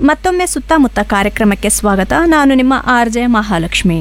ಮತ್ತೊಮ್ಮೆ ಸುತ್ತಮುತ್ತ ಕಾರ್ಯಕ್ರಮಕ್ಕೆ ಸ್ವಾಗತ ನಾನು ನಿಮ್ಮ ಆರ್ ಜೆ ಮಹಾಲಕ್ಷ್ಮಿ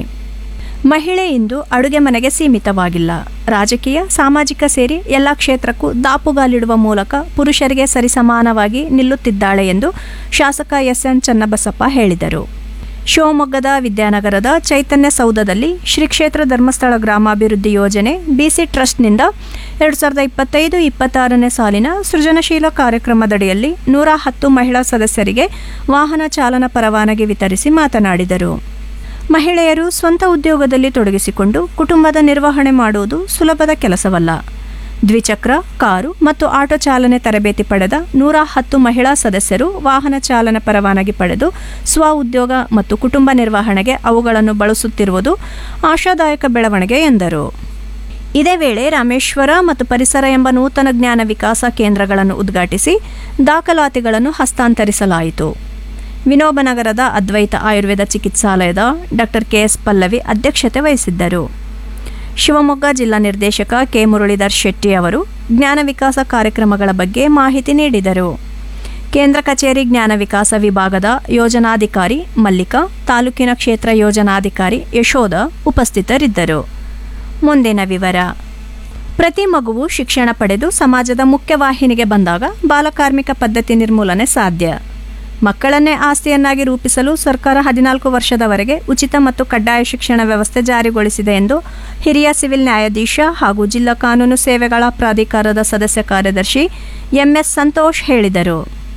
ಮಹಿಳೆ ಇಂದು ಅಡುಗೆ ಮನೆಗೆ ಸೀಮಿತವಾಗಿಲ್ಲ ರಾಜಕೀಯ ಸಾಮಾಜಿಕ ಸೇರಿ ಎಲ್ಲ ಕ್ಷೇತ್ರಕ್ಕೂ ದಾಪುಗಾಲಿಡುವ ಮೂಲಕ ಪುರುಷರಿಗೆ ಸರಿಸಮಾನವಾಗಿ ನಿಲ್ಲುತ್ತಿದ್ದಾಳೆ ಎಂದು ಶಾಸಕ ಎಸ್ ಎನ್ ಚನ್ನಬಸಪ್ಪ ಹೇಳಿದರು ಶಿವಮೊಗ್ಗದ ವಿದ್ಯಾನಗರದ ಚೈತನ್ಯ ಸೌಧದಲ್ಲಿ ಶ್ರೀ ಕ್ಷೇತ್ರ ಧರ್ಮಸ್ಥಳ ಗ್ರಾಮಾಭಿವೃದ್ಧಿ ಯೋಜನೆ ಬಿಸಿ ಟ್ರಸ್ಟ್ನಿಂದ ಎರಡು ಸಾವಿರದ ಇಪ್ಪತ್ತೈದು ಇಪ್ಪತ್ತಾರನೇ ಸಾಲಿನ ಸೃಜನಶೀಲ ಕಾರ್ಯಕ್ರಮದಡಿಯಲ್ಲಿ ನೂರ ಹತ್ತು ಮಹಿಳಾ ಸದಸ್ಯರಿಗೆ ವಾಹನ ಚಾಲನಾ ಪರವಾನಗಿ ವಿತರಿಸಿ ಮಾತನಾಡಿದರು ಮಹಿಳೆಯರು ಸ್ವಂತ ಉದ್ಯೋಗದಲ್ಲಿ ತೊಡಗಿಸಿಕೊಂಡು ಕುಟುಂಬದ ನಿರ್ವಹಣೆ ಮಾಡುವುದು ಸುಲಭದ ಕೆಲಸವಲ್ಲ ದ್ವಿಚಕ್ರ ಕಾರು ಮತ್ತು ಆಟೋ ಚಾಲನೆ ತರಬೇತಿ ಪಡೆದ ನೂರ ಹತ್ತು ಮಹಿಳಾ ಸದಸ್ಯರು ವಾಹನ ಚಾಲನೆ ಪರವಾನಗಿ ಪಡೆದು ಸ್ವ ಉದ್ಯೋಗ ಮತ್ತು ಕುಟುಂಬ ನಿರ್ವಹಣೆಗೆ ಅವುಗಳನ್ನು ಬಳಸುತ್ತಿರುವುದು ಆಶಾದಾಯಕ ಬೆಳವಣಿಗೆ ಎಂದರು ಇದೇ ವೇಳೆ ರಾಮೇಶ್ವರ ಮತ್ತು ಪರಿಸರ ಎಂಬ ನೂತನ ಜ್ಞಾನ ವಿಕಾಸ ಕೇಂದ್ರಗಳನ್ನು ಉದ್ಘಾಟಿಸಿ ದಾಖಲಾತಿಗಳನ್ನು ಹಸ್ತಾಂತರಿಸಲಾಯಿತು ವಿನೋಬನಗರದ ಅದ್ವೈತ ಆಯುರ್ವೇದ ಚಿಕಿತ್ಸಾಲಯದ ಡಾಕ್ಟರ್ ಕೆಎಸ್ ಪಲ್ಲವಿ ಅಧ್ಯಕ್ಷತೆ ವಹಿಸಿದ್ದರು ಶಿವಮೊಗ್ಗ ಜಿಲ್ಲಾ ನಿರ್ದೇಶಕ ಕೆ ಮುರಳೀಧರ್ ಶೆಟ್ಟಿ ಅವರು ಜ್ಞಾನ ವಿಕಾಸ ಕಾರ್ಯಕ್ರಮಗಳ ಬಗ್ಗೆ ಮಾಹಿತಿ ನೀಡಿದರು ಕೇಂದ್ರ ಕಚೇರಿ ಜ್ಞಾನ ವಿಕಾಸ ವಿಭಾಗದ ಯೋಜನಾಧಿಕಾರಿ ಮಲ್ಲಿಕಾ ತಾಲೂಕಿನ ಕ್ಷೇತ್ರ ಯೋಜನಾಧಿಕಾರಿ ಯಶೋಧ ಉಪಸ್ಥಿತರಿದ್ದರು ಮುಂದಿನ ವಿವರ ಪ್ರತಿ ಮಗುವು ಶಿಕ್ಷಣ ಪಡೆದು ಸಮಾಜದ ಮುಖ್ಯವಾಹಿನಿಗೆ ಬಂದಾಗ ಬಾಲಕಾರ್ಮಿಕ ಪದ್ಧತಿ ನಿರ್ಮೂಲನೆ ಸಾಧ್ಯ ಮಕ್ಕಳನ್ನೇ ಆಸ್ತಿಯನ್ನಾಗಿ ರೂಪಿಸಲು ಸರ್ಕಾರ ಹದಿನಾಲ್ಕು ವರ್ಷದವರೆಗೆ ಉಚಿತ ಮತ್ತು ಕಡ್ಡಾಯ ಶಿಕ್ಷಣ ವ್ಯವಸ್ಥೆ ಜಾರಿಗೊಳಿಸಿದೆ ಎಂದು ಹಿರಿಯ ಸಿವಿಲ್ ನ್ಯಾಯಾಧೀಶ ಹಾಗೂ ಜಿಲ್ಲಾ ಕಾನೂನು ಸೇವೆಗಳ ಪ್ರಾಧಿಕಾರದ ಸದಸ್ಯ ಕಾರ್ಯದರ್ಶಿ ಎಂಎಸ್ ಸಂತೋಷ್ ಹೇಳಿದರು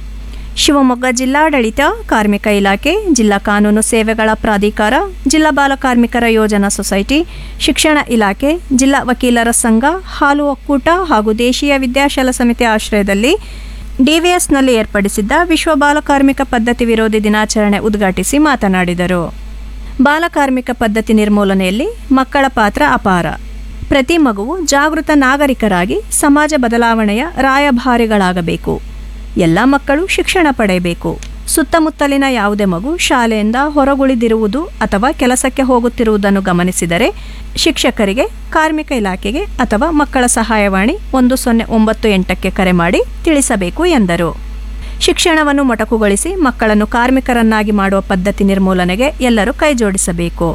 ಶಿವಮೊಗ್ಗ ಜಿಲ್ಲಾಡಳಿತ ಕಾರ್ಮಿಕ ಇಲಾಖೆ ಜಿಲ್ಲಾ ಕಾನೂನು ಸೇವೆಗಳ ಪ್ರಾಧಿಕಾರ ಜಿಲ್ಲಾ ಬಾಲ ಕಾರ್ಮಿಕರ ಯೋಜನಾ ಸೊಸೈಟಿ ಶಿಕ್ಷಣ ಇಲಾಖೆ ಜಿಲ್ಲಾ ವಕೀಲರ ಸಂಘ ಹಾಲು ಒಕ್ಕೂಟ ಹಾಗೂ ದೇಶೀಯ ವಿದ್ಯಾಶಾಲ ಸಮಿತಿ ಆಶ್ರಯದಲ್ಲಿ ಡಿವಿಎಸ್ನಲ್ಲಿ ಏರ್ಪಡಿಸಿದ್ದ ವಿಶ್ವ ಬಾಲ ಕಾರ್ಮಿಕ ಪದ್ಧತಿ ವಿರೋಧಿ ದಿನಾಚರಣೆ ಉದ್ಘಾಟಿಸಿ ಮಾತನಾಡಿದರು ಬಾಲಕಾರ್ಮಿಕ ಪದ್ಧತಿ ನಿರ್ಮೂಲನೆಯಲ್ಲಿ ಮಕ್ಕಳ ಪಾತ್ರ ಅಪಾರ ಪ್ರತಿ ಮಗುವು ಜಾಗೃತ ನಾಗರಿಕರಾಗಿ ಸಮಾಜ ಬದಲಾವಣೆಯ ರಾಯಭಾರಿಗಳಾಗಬೇಕು ಎಲ್ಲ ಮಕ್ಕಳು ಶಿಕ್ಷಣ ಪಡೆಯಬೇಕು ಸುತ್ತಮುತ್ತಲಿನ ಯಾವುದೇ ಮಗು ಶಾಲೆಯಿಂದ ಹೊರಗುಳಿದಿರುವುದು ಅಥವಾ ಕೆಲಸಕ್ಕೆ ಹೋಗುತ್ತಿರುವುದನ್ನು ಗಮನಿಸಿದರೆ ಶಿಕ್ಷಕರಿಗೆ ಕಾರ್ಮಿಕ ಇಲಾಖೆಗೆ ಅಥವಾ ಮಕ್ಕಳ ಸಹಾಯವಾಣಿ ಒಂದು ಸೊನ್ನೆ ಒಂಬತ್ತು ಎಂಟಕ್ಕೆ ಕರೆ ಮಾಡಿ ತಿಳಿಸಬೇಕು ಎಂದರು ಶಿಕ್ಷಣವನ್ನು ಮೊಟಕುಗೊಳಿಸಿ ಮಕ್ಕಳನ್ನು ಕಾರ್ಮಿಕರನ್ನಾಗಿ ಮಾಡುವ ಪದ್ಧತಿ ನಿರ್ಮೂಲನೆಗೆ ಎಲ್ಲರೂ ಕೈಜೋಡಿಸಬೇಕು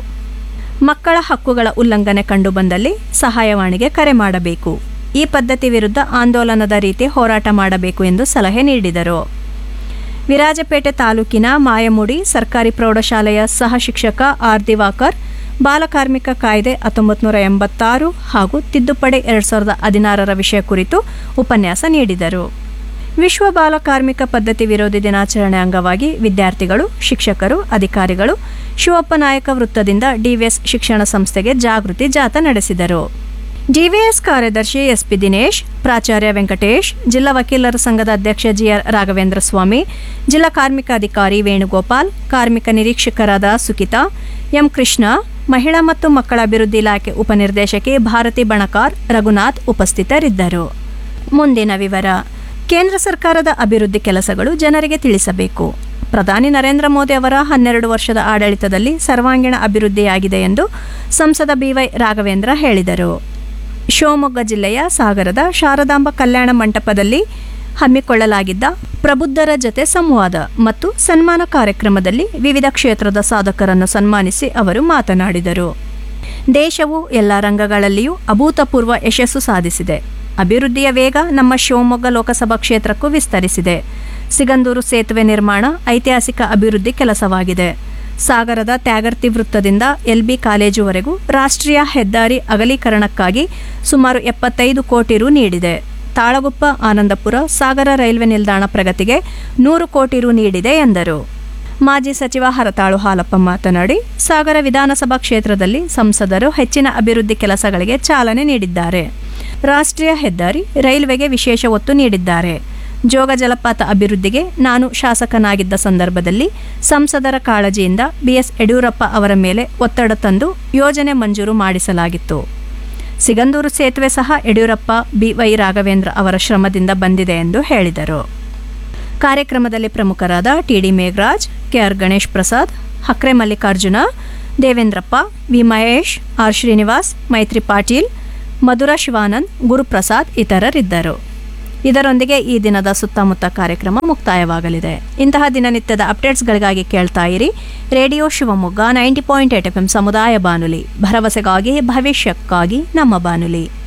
ಮಕ್ಕಳ ಹಕ್ಕುಗಳ ಉಲ್ಲಂಘನೆ ಕಂಡುಬಂದಲ್ಲಿ ಸಹಾಯವಾಣಿಗೆ ಕರೆ ಮಾಡಬೇಕು ಈ ಪದ್ಧತಿ ವಿರುದ್ಧ ಆಂದೋಲನದ ರೀತಿ ಹೋರಾಟ ಮಾಡಬೇಕು ಎಂದು ಸಲಹೆ ನೀಡಿದರು ವಿರಾಜಪೇಟೆ ತಾಲೂಕಿನ ಮಾಯಮುಡಿ ಸರ್ಕಾರಿ ಪ್ರೌಢಶಾಲೆಯ ಸಹ ಶಿಕ್ಷಕ ಆರ್ ದಿವಾಕರ್ ಬಾಲಕಾರ್ಮಿಕ ಕಾಯ್ದೆ ಹತ್ತೊಂಬತ್ತು ನೂರ ಎಂಬತ್ತಾರು ಹಾಗೂ ತಿದ್ದುಪಡಿ ಎರಡು ಸಾವಿರದ ಹದಿನಾರರ ವಿಷಯ ಕುರಿತು ಉಪನ್ಯಾಸ ನೀಡಿದರು ವಿಶ್ವ ಬಾಲ ಕಾರ್ಮಿಕ ಪದ್ಧತಿ ವಿರೋಧಿ ದಿನಾಚರಣೆ ಅಂಗವಾಗಿ ವಿದ್ಯಾರ್ಥಿಗಳು ಶಿಕ್ಷಕರು ಅಧಿಕಾರಿಗಳು ಶಿವಪ್ಪ ನಾಯಕ ವೃತ್ತದಿಂದ ಡಿವಿಎಸ್ ಶಿಕ್ಷಣ ಸಂಸ್ಥೆಗೆ ಜಾಗೃತಿ ಜಾಥಾ ನಡೆಸಿದರು ಡಿವಿಎಸ್ ಕಾರ್ಯದರ್ಶಿ ಎಸ್ಪಿ ದಿನೇಶ್ ಪ್ರಾಚಾರ್ಯ ವೆಂಕಟೇಶ್ ಜಿಲ್ಲಾ ವಕೀಲರ ಸಂಘದ ಅಧ್ಯಕ್ಷ ಜಿಆರ್ ರಾಘವೇಂದ್ರ ಸ್ವಾಮಿ ಜಿಲ್ಲಾ ಕಾರ್ಮಿಕ ಅಧಿಕಾರಿ ವೇಣುಗೋಪಾಲ್ ಕಾರ್ಮಿಕ ನಿರೀಕ್ಷಕರಾದ ಸುಕಿತಾ ಎಂ ಕೃಷ್ಣ ಮಹಿಳಾ ಮತ್ತು ಮಕ್ಕಳ ಅಭಿವೃದ್ಧಿ ಇಲಾಖೆ ಉಪನಿರ್ದೇಶಕಿ ಭಾರತಿ ಬಣಕಾರ್ ರಘುನಾಥ್ ಉಪಸ್ಥಿತರಿದ್ದರು ಮುಂದಿನ ವಿವರ ಕೇಂದ್ರ ಸರ್ಕಾರದ ಅಭಿವೃದ್ಧಿ ಕೆಲಸಗಳು ಜನರಿಗೆ ತಿಳಿಸಬೇಕು ಪ್ರಧಾನಿ ನರೇಂದ್ರ ಮೋದಿ ಅವರ ಹನ್ನೆರಡು ವರ್ಷದ ಆಡಳಿತದಲ್ಲಿ ಸರ್ವಾಂಗೀಣ ಅಭಿವೃದ್ಧಿಯಾಗಿದೆ ಎಂದು ಸಂಸದ ಬಿವೈ ರಾಘವೇಂದ್ರ ಹೇಳಿದರು ಶಿವಮೊಗ್ಗ ಜಿಲ್ಲೆಯ ಸಾಗರದ ಶಾರದಾಂಬ ಕಲ್ಯಾಣ ಮಂಟಪದಲ್ಲಿ ಹಮ್ಮಿಕೊಳ್ಳಲಾಗಿದ್ದ ಪ್ರಬುದ್ಧರ ಜತೆ ಸಂವಾದ ಮತ್ತು ಸನ್ಮಾನ ಕಾರ್ಯಕ್ರಮದಲ್ಲಿ ವಿವಿಧ ಕ್ಷೇತ್ರದ ಸಾಧಕರನ್ನು ಸನ್ಮಾನಿಸಿ ಅವರು ಮಾತನಾಡಿದರು ದೇಶವು ಎಲ್ಲ ರಂಗಗಳಲ್ಲಿಯೂ ಅಭೂತಪೂರ್ವ ಯಶಸ್ಸು ಸಾಧಿಸಿದೆ ಅಭಿವೃದ್ಧಿಯ ವೇಗ ನಮ್ಮ ಶಿವಮೊಗ್ಗ ಲೋಕಸಭಾ ಕ್ಷೇತ್ರಕ್ಕೂ ವಿಸ್ತರಿಸಿದೆ ಸಿಗಂದೂರು ಸೇತುವೆ ನಿರ್ಮಾಣ ಐತಿಹಾಸಿಕ ಅಭಿವೃದ್ಧಿ ಕೆಲಸವಾಗಿದೆ ಸಾಗರದ ತ್ಯಾಗರ್ತಿ ವೃತ್ತದಿಂದ ಎಲ್ಬಿ ಕಾಲೇಜುವರೆಗೂ ರಾಷ್ಟ್ರೀಯ ಹೆದ್ದಾರಿ ಅಗಲೀಕರಣಕ್ಕಾಗಿ ಸುಮಾರು ಎಪ್ಪತ್ತೈದು ಕೋಟಿ ರು ನೀಡಿದೆ ತಾಳಗುಪ್ಪ ಆನಂದಪುರ ಸಾಗರ ರೈಲ್ವೆ ನಿಲ್ದಾಣ ಪ್ರಗತಿಗೆ ನೂರು ಕೋಟಿ ರು ನೀಡಿದೆ ಎಂದರು ಮಾಜಿ ಸಚಿವ ಹರತಾಳು ಹಾಲಪ್ಪ ಮಾತನಾಡಿ ಸಾಗರ ವಿಧಾನಸಭಾ ಕ್ಷೇತ್ರದಲ್ಲಿ ಸಂಸದರು ಹೆಚ್ಚಿನ ಅಭಿವೃದ್ಧಿ ಕೆಲಸಗಳಿಗೆ ಚಾಲನೆ ನೀಡಿದ್ದಾರೆ ರಾಷ್ಟ್ರೀಯ ಹೆದ್ದಾರಿ ರೈಲ್ವೆಗೆ ವಿಶೇಷ ಒತ್ತು ನೀಡಿದ್ದಾರೆ ಜೋಗ ಜಲಪಾತ ಅಭಿವೃದ್ಧಿಗೆ ನಾನು ಶಾಸಕನಾಗಿದ್ದ ಸಂದರ್ಭದಲ್ಲಿ ಸಂಸದರ ಕಾಳಜಿಯಿಂದ ಬಿಎಸ್ ಯಡಿಯೂರಪ್ಪ ಅವರ ಮೇಲೆ ಒತ್ತಡ ತಂದು ಯೋಜನೆ ಮಂಜೂರು ಮಾಡಿಸಲಾಗಿತ್ತು ಸಿಗಂದೂರು ಸೇತುವೆ ಸಹ ಯಡಿಯೂರಪ್ಪ ಬಿವೈ ರಾಘವೇಂದ್ರ ಅವರ ಶ್ರಮದಿಂದ ಬಂದಿದೆ ಎಂದು ಹೇಳಿದರು ಕಾರ್ಯಕ್ರಮದಲ್ಲಿ ಪ್ರಮುಖರಾದ TD Megharaj KR Ganesh Prasad Hakre Mallikarjuna Devendrappa V Mahesh R Srinivas Maitri Patil ಮಧುರ ಶಿವಾನಂದ್ ಗುರುಪ್ರಸಾದ್ ಇತರರಿದ್ದರು ಇದರೊಂದಿಗೆ ಈ ದಿನದ ಸುತ್ತಮುತ್ತ ಕಾರ್ಯಕ್ರಮ ಮುಕ್ತಾಯವಾಗಲಿದೆ ಇಂತಹ ದಿನನಿತ್ಯದ ಅಪ್ಡೇಟ್ಸ್ಗಳಿಗಾಗಿ ಕೇಳ್ತಾ ಇರಿ radio Shivamogga ninety point eight F M ಸಮುದಾಯ ಬಾನುಲಿ ಭರವಸೆಗಾಗಿ ಭವಿಷ್ಯಕ್ಕಾಗಿ ನಮ್ಮ ಬಾನುಲಿ